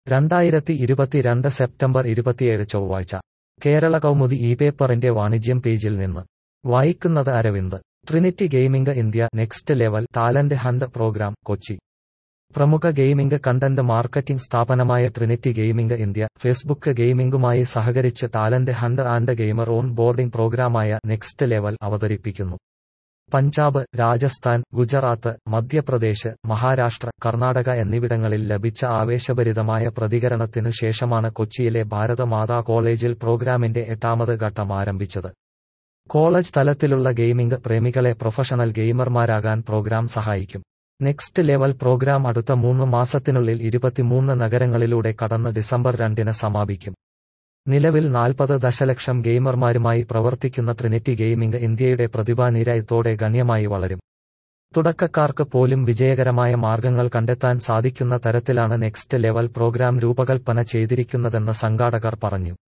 രണ്ടായിരത്തി ഇരുപത്തിരണ്ട് സെപ്റ്റംബർ ഇരുപത്തിയേഴ് ചൊവ്വാഴ്ച കേരള കൗമുദി ഈ പേപ്പറിന്റെ വാണിജ്യം പേജിൽ നിന്ന് വായിക്കുന്നത് Aravind Trinity gaming India next level talent hunt programme Kochi പ്രമുഖ ഗെയിമിംഗ് കണ്ടന്റ് മാർക്കറ്റിംഗ് സ്ഥാപനമായ ട്രിനിറ്റി ഗെയിമിംഗ് ഇന്ത്യ ഫേസ്ബുക്ക് ഗെയിമിംഗുമായി സഹകരിച്ച് talent hunt and gamer onboarding പ്രോഗ്രാമായ നെക്സ്റ്റ് ലെവൽ അവതരിപ്പിക്കുന്നു പഞ്ചാബ് രാജസ്ഥാൻ ഗുജറാത്ത് മധ്യപ്രദേശ് മഹാരാഷ്ട്ര കർണാടക എന്നിവിടങ്ങളിൽ ലഭിച്ച ആവേശഭരിതമായ പ്രതികരണത്തിനു ശേഷമാണ് കൊച്ചിയിലെ ഭാരതമാതാ കോളേജിൽ പ്രോഗ്രാമിന്റെ എട്ടാമത് ഘട്ടം ആരംഭിച്ചത് കോളേജ് തലത്തിലുള്ള ഗെയിമിംഗ് പ്രേമികളെ പ്രൊഫഷണൽ ഗെയിമർമാരാകാൻ പ്രോഗ്രാം സഹായിക്കും നെക്സ്റ്റ് ലെവൽ പ്രോഗ്രാം അടുത്ത മൂന്ന് മാസത്തിനുള്ളിൽ ഇരുപത്തിമൂന്ന് നഗരങ്ങളിലൂടെ കടന്ന് ഡിസംബർ രണ്ടിന് സമാപിക്കും നിലവിൽ നാൽപ്പത് ദശലക്ഷം ഗെയിമർമാരുമായി പ്രവർത്തിക്കുന്ന ട്രിനിറ്റി ഗെയിമിംഗ് ഇന്ത്യയുടെ പ്രതിഭാനിര ഇതോടെ ഗണ്യമായി വളരും തുടക്കക്കാർക്ക് പോലും വിജയകരമായ മാർഗങ്ങൾ കണ്ടെത്താൻ സാധിക്കുന്ന തരത്തിലാണ് നെക്സ്റ്റ് ലെവൽ പ്രോഗ്രാം രൂപകൽപ്പന ചെയ്തിരിക്കുന്നതെന്ന് സംഘാടകർ പറഞ്ഞു